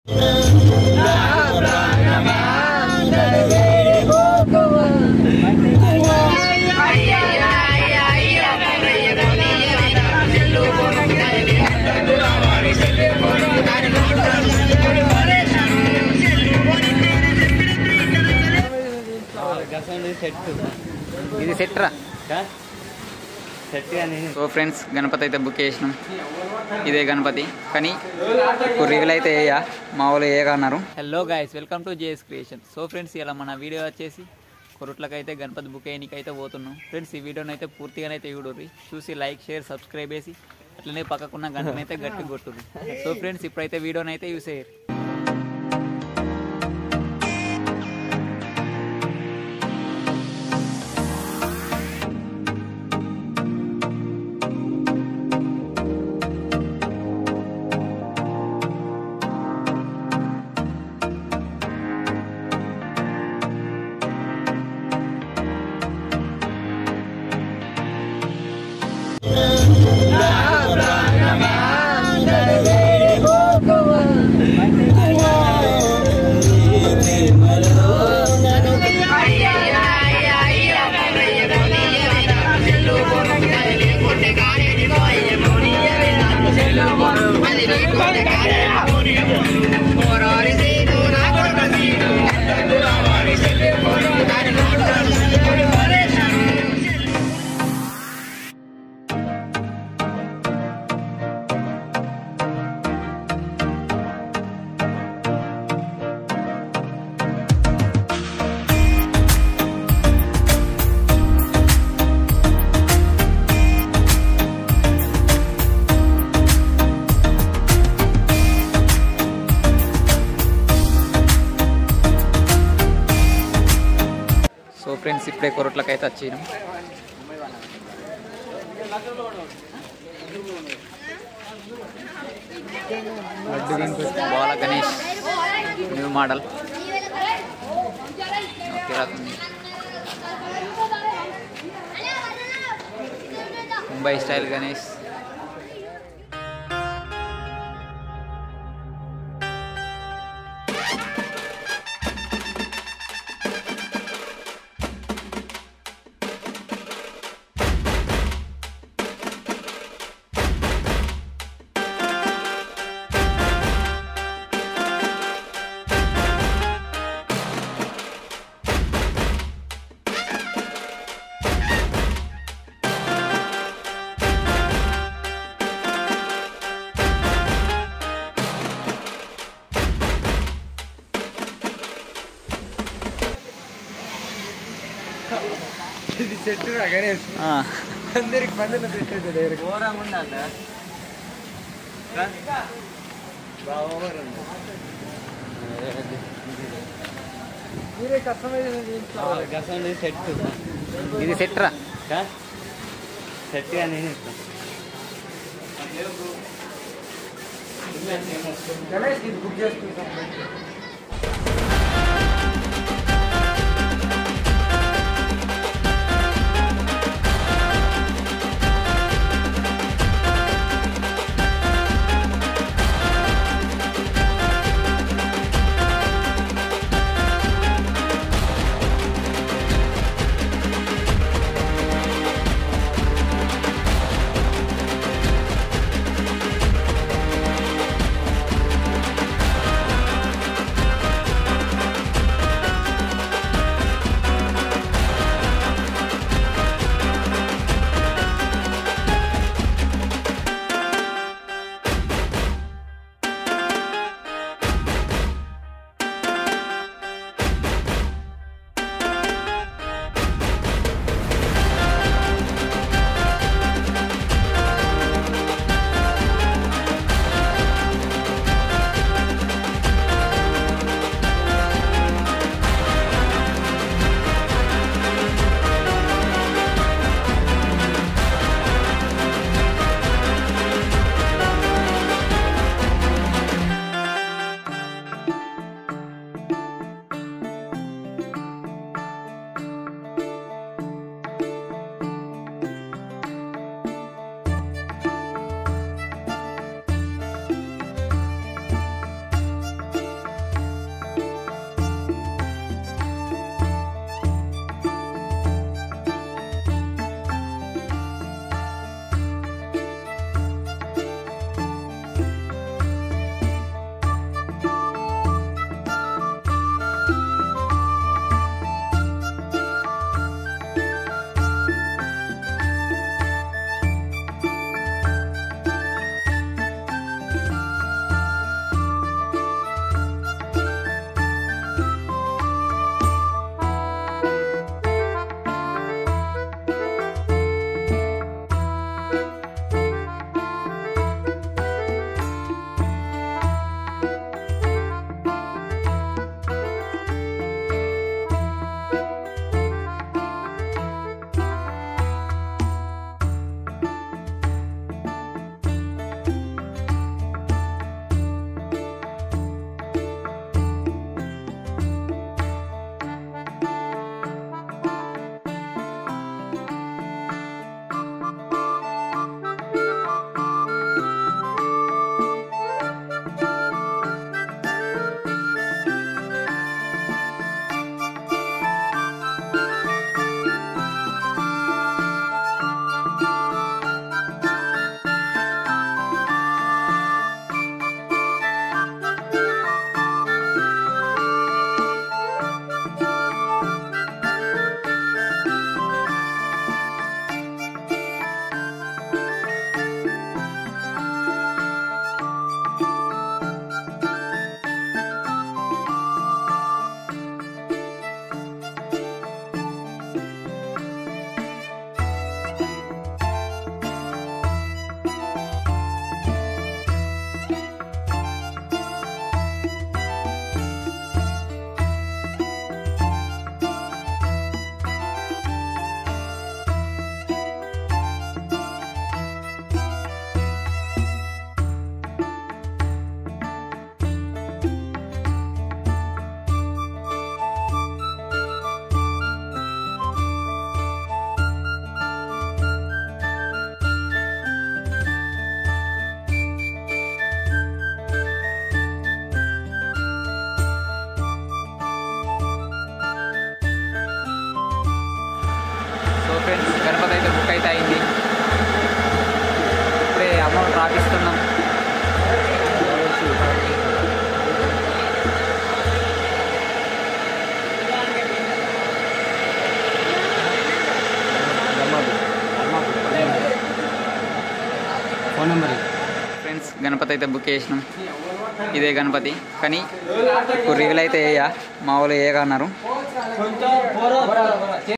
ఇది సెట్రా సెట్ కానీ సో ఫ్రెండ్స్ గణపతి అయితే బుక్ చేసినాం ఇదే గణపతి కానీ ఇప్పుడు రివీల్ అయితే వేయ మా వాళ్ళు ఏగా అన్నారు hello guys welcome to JS creation so friends ఇలా మన వీడియో వచ్చేసి కొరుట్లకైతే గణపతి బుక్ అయితే పోతున్నాం ఫ్రెండ్స్ ఈ వీడియోని అయితే పూర్తిగానైతే చూడుర్రి చూసి లైక్ షేర్ సబ్స్క్రైబ్ చేసి అట్లనే పక్కకున్న గంటనైతే అయితే గట్టి కొట్టుర్రి సో ఫ్రెండ్స్ ఇప్పుడైతే వీడియోని అయితే యూస్ అయ్యారు సో ఫ్రెండ్స్ ఇప్పుడే కొరట్లకి అయితే వచ్చినాం Bala Ganesh new model okay రాకుంది ముంబై స్టైల్ గణేష్ ఇది సెట్ గణేష్ ఆ, అందరికి పండుగ పెట్టేది డైరెక్ట్ ఘోరంగా ఉండాలి మీరే కస్టమైజ్ గసం సెట్ ఇది సెట్రా సెట్ కానీ గణేష్ ఇది బుక్ చేసుకుంటాం సో తర్వాత అయితే బుక్ చేసినాం ఇదే గణపతి కానీ రివ్యూలు అయితే వేయ మా వాళ్ళు ఏగా అన్నారు